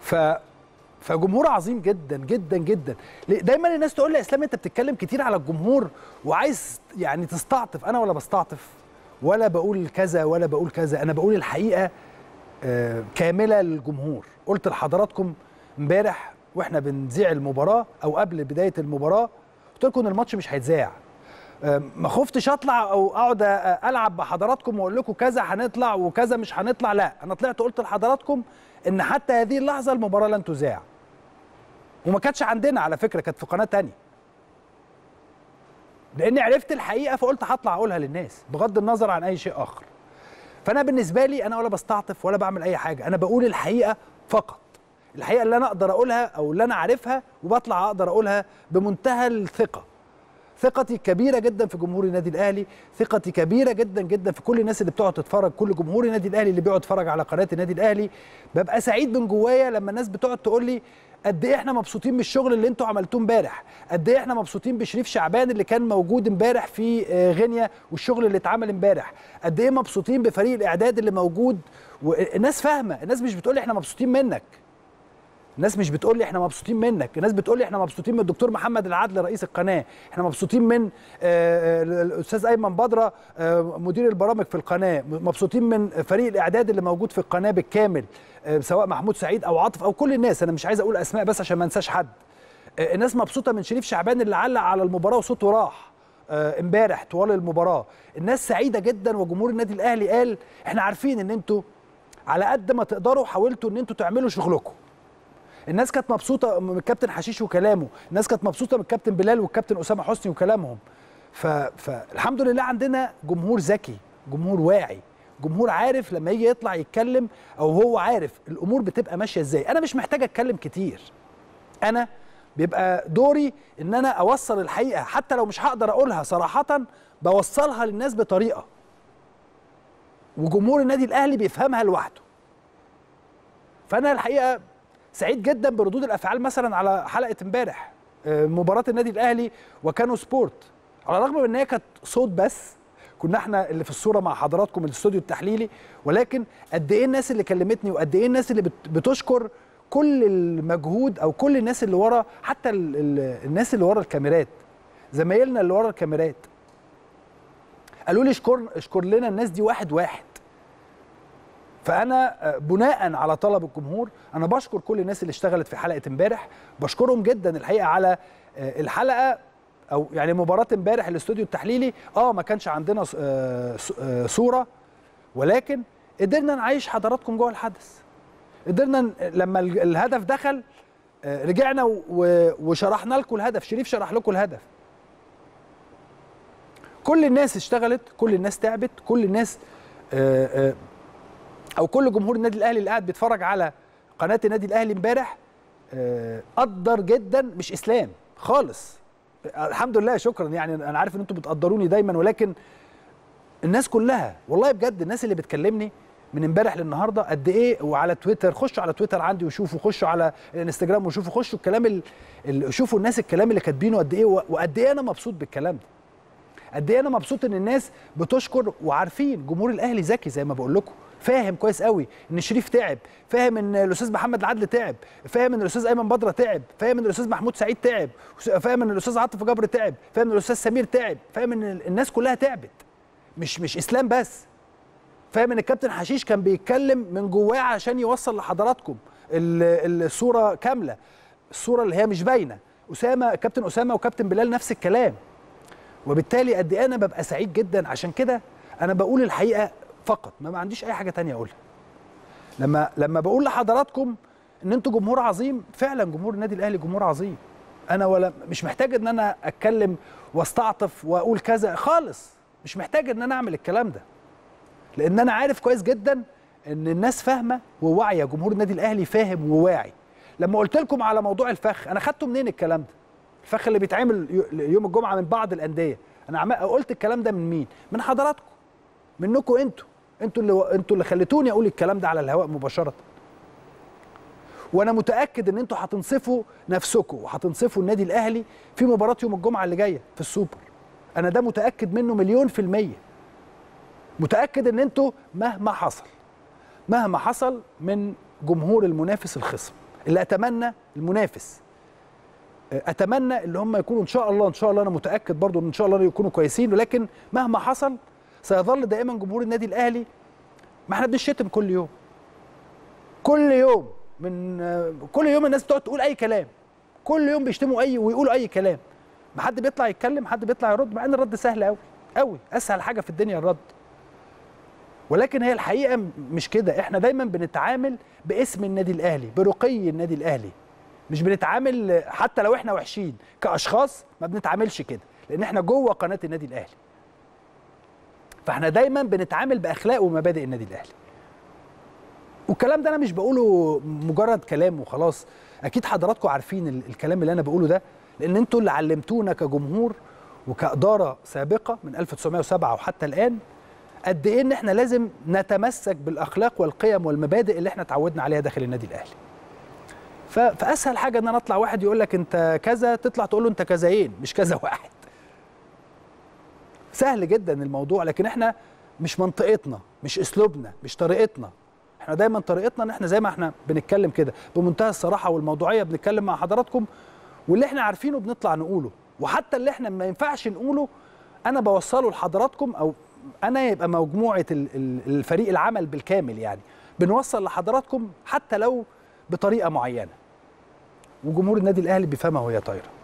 ف فجمهور عظيم جدا جدا جدا ليه- دايما الناس تقول لي يا اسلام انت بتتكلم كتير على الجمهور وعايز يعني تستعطف انا ولا بستعطف ولا بقول كذا ولا بقول كذا انا بقول الحقيقه آه، كامله للجمهور قلت لحضراتكم امبارح واحنا بنذيع المباراه او قبل بدايه المباراه قلت لكم ان الماتش مش هيتذاع آه، ما خفتش اطلع او اقعد آه، العب بحضراتكم واقول لكم كذا هنطلع وكذا مش هنطلع لا انا طلعت قلت لحضراتكم ان حتى هذه اللحظه المباراه لن تذاع وما كانتش عندنا على فكره كانت في قناه تانية لاني عرفت الحقيقه فقلت هطلع اقولها للناس بغض النظر عن اي شيء اخر فانا بالنسبه لي انا ولا بستعطف ولا بعمل اي حاجه انا بقول الحقيقه فقط الحقيقه اللي انا اقدر اقولها او اللي انا عارفها وبطلع اقدر اقولها بمنتهى الثقه ثقتي كبيرة جدا في جمهور النادي الأهلي، ثقتي كبيرة جدا جدا في كل الناس اللي بتقعد تتفرج، كل جمهور النادي الأهلي اللي بيقعد يتفرج على قناة النادي الأهلي، ببقى سعيد من جوايا لما الناس بتقعد تقول لي قد إيه إحنا مبسوطين بالشغل اللي أنتوا عملتوه امبارح، قد إيه إحنا مبسوطين بشريف شعبان اللي كان موجود امبارح في آه، غينيا والشغل اللي اتعمل امبارح، قد إيه مبسوطين بفريق الإعداد اللي موجود، والناس فاهمة، الناس مش بتقول لي إحنا مبسوطين منك، الناس مش بتقول لي احنا مبسوطين منك الناس بتقول لي احنا مبسوطين من الدكتور محمد العدل رئيس القناه احنا مبسوطين من آه، آه، الاستاذ ايمن بدره آه، مدير البرامج في القناه مبسوطين من فريق الاعداد اللي موجود في القناه بالكامل آه، سواء محمود سعيد او عاطف او كل الناس انا مش عايز اقول اسماء بس عشان ما انساش حد آه، الناس مبسوطه من شريف شعبان اللي علق على المباراه وصوته راح آه، امبارح طوال المباراه الناس سعيده جدا وجمهور النادي الاهلي قال احنا عارفين ان انتوا على قد ما تقدروا حاولتوا ان انتوا تعملوا شغلكم الناس كانت مبسوطه من الكابتن حشيش وكلامه الناس كانت مبسوطه من الكابتن بلال والكابتن اسامه حسني وكلامهم ف... فالحمد لله عندنا جمهور ذكي جمهور واعي جمهور عارف لما يجي يطلع يتكلم او هو عارف الامور بتبقى ماشيه ازاي انا مش محتاج اتكلم كتير انا بيبقى دوري ان انا اوصل الحقيقه حتى لو مش هقدر اقولها صراحه بوصلها للناس بطريقه وجمهور النادي الاهلي بيفهمها لوحده فانا الحقيقه سعيد جدا بردود الافعال مثلا على حلقه امبارح آه، مباراه النادي الاهلي وكانوا سبورت على الرغم من ان هي كانت صوت بس كنا احنا اللي في الصوره مع حضراتكم الاستوديو التحليلي ولكن قد ايه الناس اللي كلمتني وقد ايه الناس اللي بت- بتشكر كل المجهود او كل الناس اللي ورا حتى ال ال الناس اللي ورا الكاميرات زمايلنا اللي ورا الكاميرات قالوا لي اشكر اشكر لنا الناس دي واحد واحد فانا آه، بناء على طلب الجمهور انا بشكر كل الناس اللي اشتغلت في حلقه امبارح بشكرهم جدا الحقيقه على آه، الحلقه او يعني مباراه امبارح الاستوديو التحليلي اه ما كانش عندنا ص- آه، ص- آه، صوره ولكن قدرنا نعيش حضراتكم جوه الحدث قدرنا ن- لما ال- الهدف دخل آه، رجعنا و- و- وشرحنا لكم الهدف شريف شرح لكم الهدف كل الناس اشتغلت كل الناس تعبت كل الناس آه، آه، او كل جمهور النادي الاهلي اللي قاعد بيتفرج على قناه النادي الاهلي امبارح آه، قدر جدا مش اسلام خالص آه، الحمد لله شكرا يعني انا عارف ان انتم بتقدروني دايما ولكن الناس كلها والله بجد الناس اللي بتكلمني من امبارح للنهارده قد ايه وعلى تويتر خشوا على تويتر عندي وشوفوا خشوا على الانستجرام وشوفوا خشوا الكلام ال... ال... شوفوا الناس الكلام اللي كاتبينه قد ايه و- وقد ايه انا مبسوط بالكلام ده قد ايه انا مبسوط ان الناس بتشكر وعارفين جمهور الاهلي ذكي زي ما بقول لكم فاهم كويس قوي ان شريف تعب فاهم ان الاستاذ محمد العدل تعب فاهم ان الاستاذ ايمن بدره تعب فاهم ان الاستاذ محمود سعيد تعب فاهم ان الاستاذ عاطف جبر تعب فاهم ان الاستاذ سمير تعب فاهم ان الناس كلها تعبت مش مش اسلام بس فاهم ان الكابتن حشيش كان بيتكلم من جواه عشان يوصل لحضراتكم ال- الصوره كامله الصوره اللي هي مش باينه اسامه كابتن اسامه وكابتن بلال نفس الكلام وبالتالي قد ايه انا ببقى سعيد جدا عشان كده انا بقول الحقيقه فقط ما, ما عنديش اي حاجه تانية اقولها لما لما بقول لحضراتكم ان انتوا جمهور عظيم فعلا جمهور النادي الاهلي جمهور عظيم انا ولا مش محتاج ان انا اتكلم واستعطف واقول كذا خالص مش محتاج ان انا اعمل الكلام ده لان انا عارف كويس جدا ان الناس فاهمه وواعيه جمهور النادي الاهلي فاهم وواعي لما قلت لكم على موضوع الفخ انا خدته منين الكلام ده الفخ اللي بيتعمل يو- يوم الجمعه من بعض الانديه انا عم- قلت الكلام ده من مين من حضراتكم منكم انتوا انتوا اللي انتوا اللي خليتوني اقول الكلام ده على الهواء مباشره وانا متاكد ان انتوا هتنصفوا نفسكم وهتنصفوا النادي الاهلي في مباراه يوم الجمعه اللي جايه في السوبر انا ده متاكد منه مليون في الميه متاكد ان انتوا مهما حصل مهما حصل من جمهور المنافس الخصم اللي اتمنى المنافس اتمنى اللي هم يكونوا ان شاء الله ان شاء الله انا متاكد برضو ان ان شاء الله يكونوا كويسين ولكن مهما حصل سيظل دائما جمهور النادي الاهلي ما احنا بنشتم كل يوم كل يوم من كل يوم الناس بتقعد تقول اي كلام كل يوم بيشتموا اي ويقولوا اي كلام ما حد بيطلع يتكلم حد بيطلع يرد مع ان الرد سهل قوي قوي اسهل حاجه في الدنيا الرد ولكن هي الحقيقه مش كده احنا دايما بنتعامل باسم النادي الاهلي برقي النادي الاهلي مش بنتعامل حتى لو احنا وحشين كاشخاص ما بنتعاملش كده لان احنا جوه قناه النادي الاهلي فاحنا دايما بنتعامل باخلاق ومبادئ النادي الاهلي والكلام ده انا مش بقوله مجرد كلام وخلاص اكيد حضراتكم عارفين الكلام اللي انا بقوله ده لان انتوا اللي علمتونا كجمهور وكاداره سابقه من 1907 وحتى الان قد ايه ان احنا لازم نتمسك بالاخلاق والقيم والمبادئ اللي احنا اتعودنا عليها داخل النادي الاهلي فاسهل حاجه ان انا اطلع واحد يقول لك انت كذا تطلع تقول له انت كذاين مش كذا واحد سهل جدا الموضوع لكن احنا مش منطقتنا مش اسلوبنا مش طريقتنا احنا دايما طريقتنا ان احنا زي ما احنا بنتكلم كده بمنتهى الصراحه والموضوعيه بنتكلم مع حضراتكم واللي احنا عارفينه بنطلع نقوله وحتى اللي احنا ما ينفعش نقوله انا بوصله لحضراتكم او انا يبقى مجموعه الفريق العمل بالكامل يعني بنوصل لحضراتكم حتى لو بطريقه معينه وجمهور النادي الاهلي بيفهمها وهي طايره